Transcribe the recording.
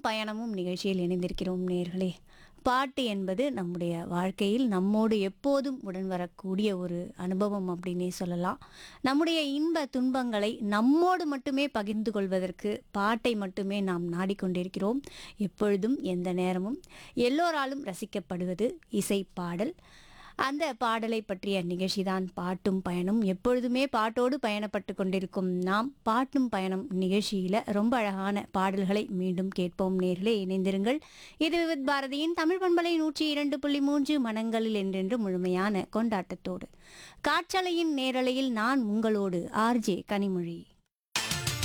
பயணமும் நிகழ்ச்சியில் இணைந்திருக்கிறோம் நேர்களே பாட்டு என்பது நம்முடைய வாழ்க்கையில் நம்மோடு எப்போதும் உடன் வரக்கூடிய ஒரு அனுபவம் அப்படின்னே சொல்லலாம் நம்முடைய இன்ப துன்பங்களை நம்மோடு மட்டுமே பகிர்ந்து கொள்வதற்கு பாட்டை மட்டுமே நாம் நாடிக்கொண்டிருக்கிறோம் எப்பொழுதும் எந்த நேரமும் எல்லோராலும் ரசிக்கப்படுவது இசை பாடல் அந்த பாடலை பற்றிய நிகழ்ச்சிதான் பாட்டும் பயணம் எப்பொழுதுமே பாட்டோடு பயணப்பட்டு கொண்டிருக்கும் நாம் பாட்டும் பயணம் நிகழ்ச்சியில் ரொம்ப அழகான பாடல்களை மீண்டும் கேட்போம் நேர்களே இணைந்திருங்கள் இது விவித் பாரதியின் தமிழ் பண்பலை நூற்றி இரண்டு புள்ளி மூன்று மனங்களில் என்றென்று முழுமையான கொண்டாட்டத்தோடு காற்றலையின் நேரலையில் நான் உங்களோடு ஆர்ஜே கனிமொழி